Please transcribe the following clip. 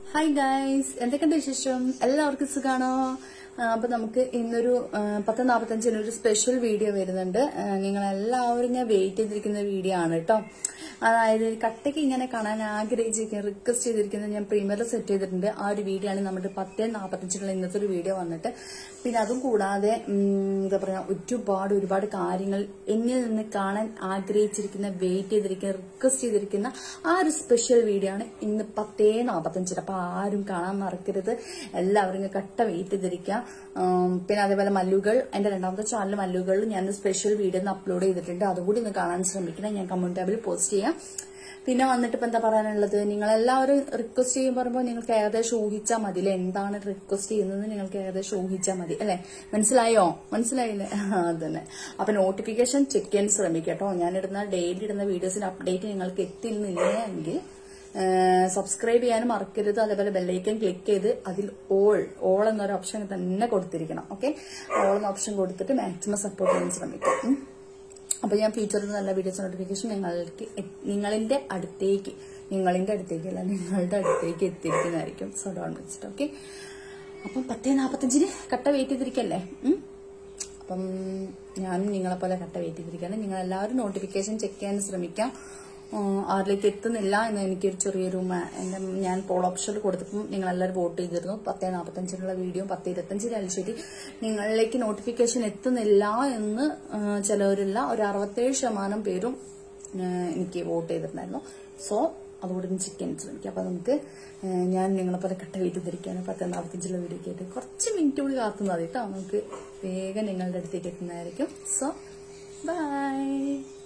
Hi guys എന്തൊക്കെയുണ്ട് വിശേഷം എല്ലാവർക്കും സുഖാണോ ആ, അപ്പൊ നമുക്ക് ഇന്നൊരു ആ, പത്ത് നാപ്പത്തഞ്ചിന് ഒരു സ്പെഷ്യൽ വീഡിയോ വരുന്നുണ്ട് നിങ്ങൾ എല്ലാവരും ഞാൻ വെയിറ്റ് ചെയ്തിരിക്കുന്ന വീഡിയോ ആണ് കേട്ടോ അതായത് കട്ടയ്ക്ക് ഇങ്ങനെ കാണാൻ ആഗ്രഹിച്ചിരിക്കുന്ന റിക്വസ്റ്റ് ചെയ്തിരിക്കുന്നത് ഞാൻ പ്രീമിയർ സെറ്റ് ചെയ്തിട്ടുണ്ട് ആ ഒരു വീഡിയോ ആണ് നമ്മുടെ പത്ത് നാപ്പത്തഞ്ചിനുള്ള ഇന്നത്തെ ഒരു വീഡിയോ വന്നിട്ട് പിന്നെ അതും കൂടാതെ ഉം, എന്താ പറയാ ഒരുപാട് ഒരുപാട് കാര്യങ്ങൾ എന്നിൽ നിന്ന് കാണാൻ ആഗ്രഹിച്ചിരിക്കുന്ന വെയിറ്റ് ചെയ്തിരിക്കുന്ന റിക്വസ്റ്റ് ചെയ്തിരിക്കുന്ന ആ ഒരു സ്പെഷ്യൽ വീഡിയോ ആണ് ഇന്ന് പത്തേ നാപ്പത്തഞ്ചിന് അപ്പൊ ആരും കാണാൻ മറക്കരുത് എല്ലാവരും ഇങ്ങ് കട്ട വെയിറ്റ് ചെയ്തിരിക്കുക ഉം, പിന്നെ അതേപോലെ മല്ലുകൾ എന്റെ രണ്ടാമത്തെ ചാനൽ മല്ലുകളിൽ ഞാൻ സ്പെഷ്യൽ വീഡിയോ ഒന്ന് അപ്ലോഡ് ചെയ്തിട്ടുണ്ട് അതുകൂടി ഒന്ന് കാണാൻ ശ്രമിക്കണം ഞാൻ കമന്റ് ടാബിൽ പോസ്റ്റ് ചെയ്യാം പിന്നെ വന്നിട്ട് ഇപ്പൊ എന്താ പറയാനുള്ളത് നിങ്ങൾ എല്ലാവരും റിക്വസ്റ്റ് ചെയ്യും പറയുമ്പോൾ നിങ്ങൾക്ക് ഏകദേശം ഊഹിച്ചാൽ മതി അല്ലെ എന്താണ് റിക്വസ്റ്റ് ചെയ്യുന്നത് നിങ്ങൾക്ക് ഏകദേശം ഊഹിച്ചാൽ മതി അല്ലെ മനസ്സിലായോ മനസ്സിലായില്ലേ ആ, അതന്നെ അപ്പൊ നോട്ടിഫിക്കേഷൻ ചെക്ക് ചെയ്യാൻ ശ്രമിക്കുക കേട്ടോ ഞാനിടുന്ന ഡെയിലി ഇടുന്ന വീഡിയോസിന്റെ അപ്ഡേറ്റ് നിങ്ങൾക്ക് എത്തിയില്ല എങ്കിൽ സബ്സ്ക്രൈബ് ചെയ്യാനും മറക്കരുത് അതേപോലെ ബെല്ലൈക്കൻ ക്ലിക്ക് ചെയ്ത് അതിൽ ഓൾ ഓൾ എന്നൊരു ഓപ്ഷൻ തന്നെ കൊടുത്തിരിക്കണം ഓക്കെ ഓൾ എന്ന ഓപ്ഷൻ കൊടുത്തിട്ട് മാക്സിമം സപ്പോർട്ട് ചെയ്യാൻ ശ്രമിക്കാം ഉം. അപ്പൊ ഞാൻ ഫ്യൂച്ചറിൽ നല്ല വീഡിയോസ് നോട്ടിഫിക്കേഷൻ നിങ്ങൾക്ക് എ- നിങ്ങളിന്റെ അടുത്തേക്ക് നിങ്ങളിന്റെ അടുത്തേക്ക് അല്ല നിങ്ങളുടെ അടുത്തേക്ക് എത്തിയിരിക്കുന്നതായിരിക്കും സോ ഡോൺ വെച്ചിട്ട് ഓക്കെ അപ്പം പത്തേ നാപ്പത്തഞ്ചിന് കട്ട വെയിറ്റ് ചെയ്തിരിക്കല്ലേ ഉം? അപ്പം ഞാനും നിങ്ങളെ പോലെ കട്ട വെയിറ്റ് ചെയ്തിരിക്കുകയാണ് നിങ്ങൾ എല്ലാവരും നോട്ടിഫിക്കേഷൻ ചെക്ക് ചെയ്യാൻ ശ്രമിക്കാം ഉം, ആരിലേക്ക് എത്തുന്നില്ല എന്ന് എനിക്കൊരു ചെറിയൊരു മ- എന്റെ ഞാൻ പോൾ ഓപ്ഷനിൽ കൊടുത്തപ്പം നിങ്ങൾ എല്ലാവരും വോട്ട് ചെയ്തിരുന്നു പത്തേ നാൽപ്പത്തഞ്ചിനുള്ള വീഡിയോ പത്ത് ഇരുപത്തഞ്ചിനായാലും ശരി നിങ്ങളിലേക്ക് നോട്ടിഫിക്കേഷൻ എത്തുന്നില്ല എന്ന് ആ, ചിലവരില്ല ഒരു അറുപത്തേഴ് ശതമാനം പേരും ആ, എനിക്ക് വോട്ട് ചെയ്തിട്ടുണ്ടായിരുന്നു സോ അതുകൂടി ഒന്ന് ചെക്ക് ചെയ്യാൻ ശ്രമിക്കാം അപ്പൊ നമുക്ക് ആ, ഞാൻ നിങ്ങളെ പോലെ കട്ട വെയിറ്റ് ധരിക്കാണ് പത്ത് നാൽപ്പത്തഞ്ചിലുള്ള വീഡിയോ ആയിട്ട് കുറച്ച് മിനിറ്റ് കൂടി കാത്തുന്നത് കേട്ടോ നമുക്ക് വേഗം നിങ്ങളുടെ അടുത്തേക്ക് എത്തുന്നതായിരിക്കും സോ ബൈ